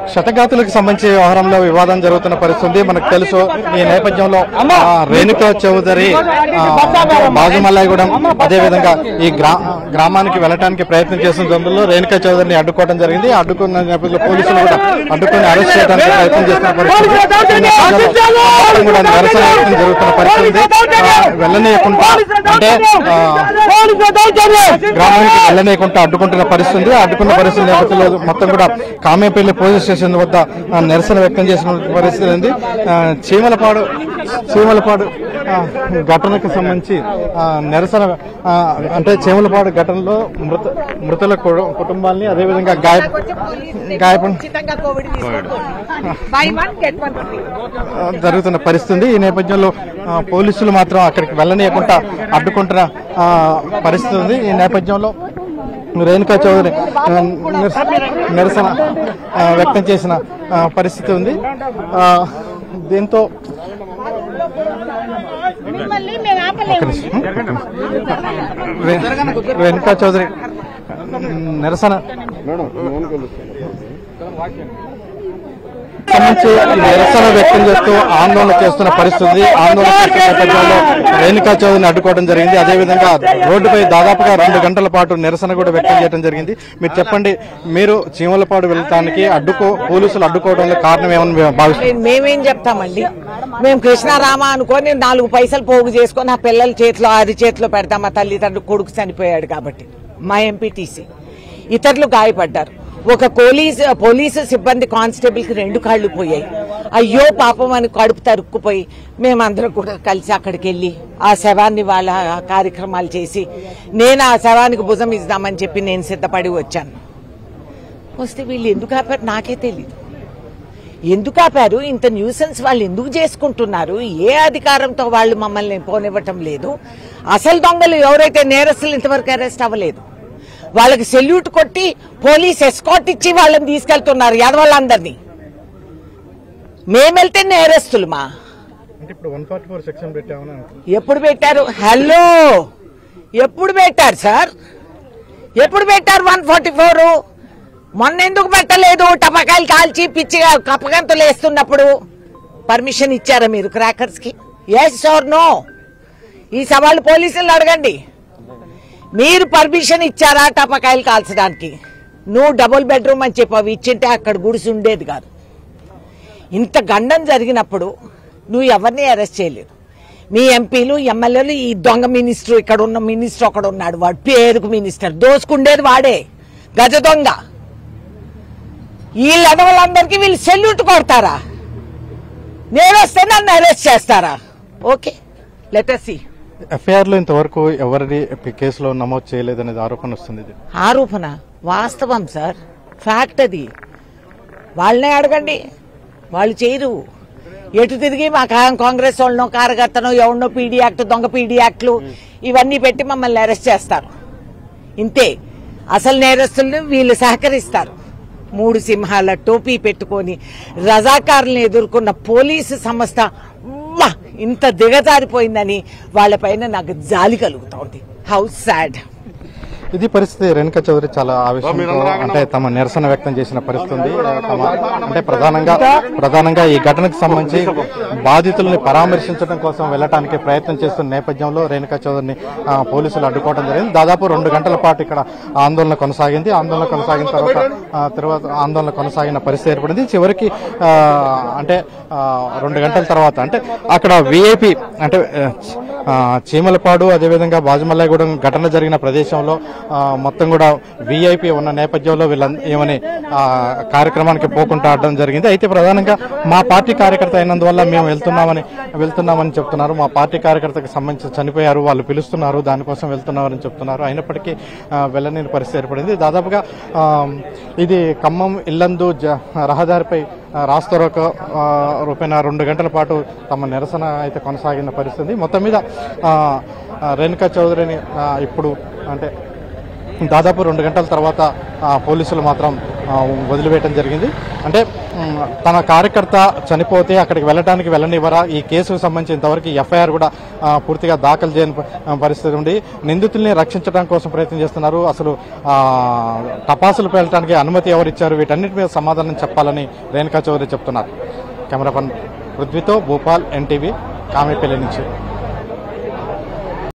శతఘాతులకు సంబంధించి వ్యవహారంలో వివాదం జరుగుతున్న పరిస్థితి ఉంది. మనకు తెలుసు ఈ నేపథ్యంలో ఆ, రేణుకా చౌదరి ఆ, బాజుమల్లాయగూడెం అదేవిధంగా ఈ గ్రా గ్రామానికి వెళ్ళడానికి ప్రయత్నం చేస్తున్న సందర్భంలో రేణుకా చౌదరిని అడ్డుకోవడం జరిగింది అడ్డుకున్న నేపథ్యంలో పోలీసులు కూడా అడ్డుకొని అరెస్ట్ చేయడానికి ప్రయత్నం చేస్తున్న పరిస్థితి ఈ నేపథ్యంలో మొత్తం కూడా నిరసన వ్యక్తం జరుగుతున్న పరిస్థితి ఉంది. ఆ, వెళ్ళనీయకుండా అంటే ఆ, గ్రామానికి వెళ్ళనీయకుండా అడ్డుకుంటున్న పరిస్థితి ఉంది. అడ్డుకున్న పరిస్థితి నేపథ్యంలో మొత్తం కూడా కామేపల్లి పోలీస్ స్టేషన్ వద్ద ఆ, నిరసన వ్యక్తం చేసిన పరిస్థితి ఉంది ఆ, చీమలపాడు చీమలపాడు ఆ, ఘటనకు సంబంధించి ఆ, నిరసన ఆ, అంటే చీమలపాడు ఘటనలో మృత మృతుల కు- కుటుంబాల్ని అదేవిధంగా గాయ గాయపడి ఉచితంగా కోవిడ్ తీసుకోండి buy one get one free ఆ, జరుగుతున్న పరిస్థితి ఉంది. ఈ నేపథ్యంలో ఆ, పోలీసులు మాత్రం అక్కడికి వెళ్ళనీయకుండా అడ్డుకుంటున్న ఆ, పరిస్థితి ఉంది ఈ నేపథ్యంలో రేణుకా చౌదరి ఆ, నిరస- నిరసన ఆ, వ్యక్తం చేసిన ఆ, పరిస్థితి ఉంది ఆ, దీంతో మిమ్మల్ని మేము ఒక్క నిమిషం. రే- రేణుకా చౌదరి నిరసన సంబంధించి నిరసన వ్యక్తం చేస్తూ ఆందోళన చేస్తున్న పరిస్థితి ఆందోళన చేస్తున్న నేపథ్యంలో రేణుకా చౌదరిని అడ్డుకోవడం జరిగింది అదేవిధంగా రోడ్డుపై దాదాపుగా రెండు గంటల పాటు నిరసన కూడా వ్యక్తం చేయడం జరిగింది మీరు చెప్పండి మీరు చీమలపాడు వెళ్ళటానికి అడ్డుకో పోలీసులు అడ్డుకోవడంలో కారణం ఏమని భావిస్తున్నారు మేమేం చెప్తామండి మేము కృష్ణారామ అనుకొని నాలుగు పైసలు పోగు చేసుకొని ఆ పిల్లల చేతిలో అరి చేతిలో పెడతాం మా తల్లిదండ్రులు కొడుకు చనిపోయాడు కాబట్టి మా ఎంపీటీసీ ఇతరులు గాయపడ్డారు ఒక పోలీస్ పోలీసు సిబ్బంది కానిస్టేబుల్ కి రెండు కాళ్ళు పోయాయి అయ్యో పాపం అని కడుపు తరుక్కుపోయి మేమందరం కూడా కలిసి అక్కడికి వెళ్ళి ఆ శవాన్ని వాళ్ళ కార్యక్రమాలు చేసి నేను ఆ శవానికి భుజం ఇద్దామని చెప్పి నేను సిద్ధపడి వచ్చాను వస్తే వీళ్ళు ఎందుకు ఆపారు నాకే తెలియదు ఎందుకు ఆపారు ఇంత న్యూసెన్స్ వాళ్ళు ఎందుకు చేసుకుంటున్నారు ఏ అధికారంతో వాళ్ళు మమ్మల్ని పోనివ్వటం లేదు అసలు దొంగలు ఎవరైతే నేరస్తులు ఇంతవరకు అరెస్ట్ అవ్వలేదు వాళ్ళకి సెల్యూట్ కొట్టి పోలీస్ ఎస్కాట్ ఇచ్చి వాళ్ళని తీసుకెళ్తున్నారు యాదవాళ్ళందరినీ మేమెళ్తే నేరస్తులు మా అంటే ఇప్పుడు వన్ ఫార్టీ ఫోర్ సెక్షన్ పెట్టామని ఎప్పుడు పెట్టారు హలో ఎప్పుడు పెట్టారు సార్ ఎప్పుడు పెట్టారు వన్ ఫార్టీ ఫోర్ మొన్న ఎందుకు పెట్టలేదు టపకాయలు కాల్చి పిచ్చిగా కప్పగంతులు వేస్తున్నప్పుడు పర్మిషన్ ఇచ్చారా మీరు క్రాకర్స్ కి ఎస్ ఆర్ నో ఈ సవాళ్ళు పోలీసులు అడగండి మీరు పర్మిషన్ ఇచ్చారా టపకాయలు కాల్చడానికి నువ్వు డబుల్ బెడ్రూమ్ అని చెప్పి అవి ఇచ్చింటే అక్కడ గుడిసి ఉండేది కాదు ఇంత గండం జరిగినప్పుడు నువ్వు ఎవరిని అరెస్ట్ చేయలేదు మీ ఎంపీలు ఎమ్మెల్యేలు ఈ దొంగ మినిస్టర్ ఇక్కడ ఉన్న మినిస్టర్ ఒకడు ఉన్నాడు వాడు పేరుకు మినిస్టర్ దోసుకుండేది వాడే గజ దొంగ వీళ్ళ ఎదవలందరికీ వీళ్ళు సెల్యూట్ కొడతారా నేను వస్తే నన్ను అరెస్ట్ చేస్తారా ఓకే లెటర్ సి ఎఫ్ఐఆర్ లో ఇంతవరకు ఎవరి కేసులో నమోదు చేయలేదనేది ఆరోపణ వస్తుంది ఇది. ఆరోపణ వాస్తవం సార్ ఫ్యాక్ట్ అది వాళ్ళనే అడగండి వాళ్ళు చేయరు ఎటు తిరిగి మా కా- కాంగ్రెస్ వాళ్ళనో కార్యకర్తనో ఎవరినో పీడీ యాక్ట్ దొంగ పీడీ యాక్ట్లు ఇవన్నీ పెట్టి మమ్మల్ని అరెస్ట్ చేస్తారు ఇంతే అసలు నేరస్తులను వీళ్ళు సహకరిస్తారు మూడు సింహాల టోపీ పెట్టుకొని రజాకారులను ఎదుర్కొన్న పోలీసు సంస్థ ఉవ్వ! ఇంత దిగజారిపోయిందని వాళ్ళపైన నాకు జాలి కలుగుతోంది హౌ సాడ్ ఇది పరిస్థితి రేణుకా చౌదరి చాలా ఆవేశంతో అంటే తమ నిరసన వ్యక్తం చేసిన పరిస్థితి ఉంది తమ అంటే ప్రధానంగా ప్రధానంగా ఈ ఘటనకు సంబంధించి బాధితుల్ని పరామర్శించడం కోసం వెళ్ళటానికి ప్రయత్నం చేస్తున్న నేపథ్యంలో రేణుకా చౌదరిని ఆ, పోలీసులు అడ్డుకోవడం జరిగింది దాదాపు రెండు గంటల పాటు ఇక్కడ ఆందోళన కొనసాగింది ఆందోళన కొనసాగిన తర్వాత ఆ, తర్వాత ఆందోళన కొనసాగిన పరిస్థితి ఏర్పడింది చివరికి ఆ, అంటే ఆ, రెండు గంటల తర్వాత అంటే అక్కడ విఐపి అంటే ఆ, చీమలపాడు అదేవిధంగా బాజుమల్లాగూడెం ఘటన జరిగిన ప్రదేశంలో ఆ, మొత్తం కూడా విఐపి ఉన్న నేపథ్యంలో వీళ్ళ ఏమని ఆ, కార్యక్రమానికి పోకుండా ఆడడం జరిగింది అయితే ప్రధానంగా మా పార్టీ కార్యకర్త అయినందువల్ల మేము వెళ్తున్నామని వెళ్తున్నామని చెప్తున్నారు మా పార్టీ కార్యకర్తకు సంబంధించి చనిపోయారు వాళ్ళు పిలుస్తున్నారు దానికోసం వెళ్తున్నారని చెప్తున్నారు అయినప్పటికీ ఆ, వెళ్ళలేని పరిస్థితి ఏర్పడింది దాదాపుగా ఆ, ఇది ఖమ్మం ఇల్లందు జ- రహదారిపై ఆ, రాస్తారోక ఆ, రూపేణ రెండు గంటల పాటు తమ నిరసన అయితే కొనసాగిన పరిస్థితి మొత్తం మీద ఆ, ఆ, రేణుకా చౌదరిని ఆ, ఇప్పుడు అంటే దాదాపు రెండు గంటల తర్వాత ఆ, పోలీసులు మాత్రం ఆ, వదిలివేయటం జరిగింది అంటే ఉమ్, తన కార్యకర్త చనిపోతే అక్కడికి వెళ్ళడానికి వెళ్ళనివ్వరా ఈ కేసుకు సంబంధించి ఇంతవరకు ఎఫ్ఐఆర్ కూడా ఆ, పూర్తిగా దాఖలు చేయని ప- ఆ, పరిస్థితి ఉంది నిందితుల్ని రక్షించడం కోసం ప్రయత్నం చేస్తున్నారు అసలు ఆ, టపాసులు పేలటానికి అనుమతి ఎవరిచ్చారు వీటన్నిటి మీద సమాధానం చెప్పాలని రేణుకా చౌదరి చెప్తున్నారు కెమెరా పన్ పృథ్వీతో భూపాల్ ఎన్టీవీ కామెపల్లి నుంచి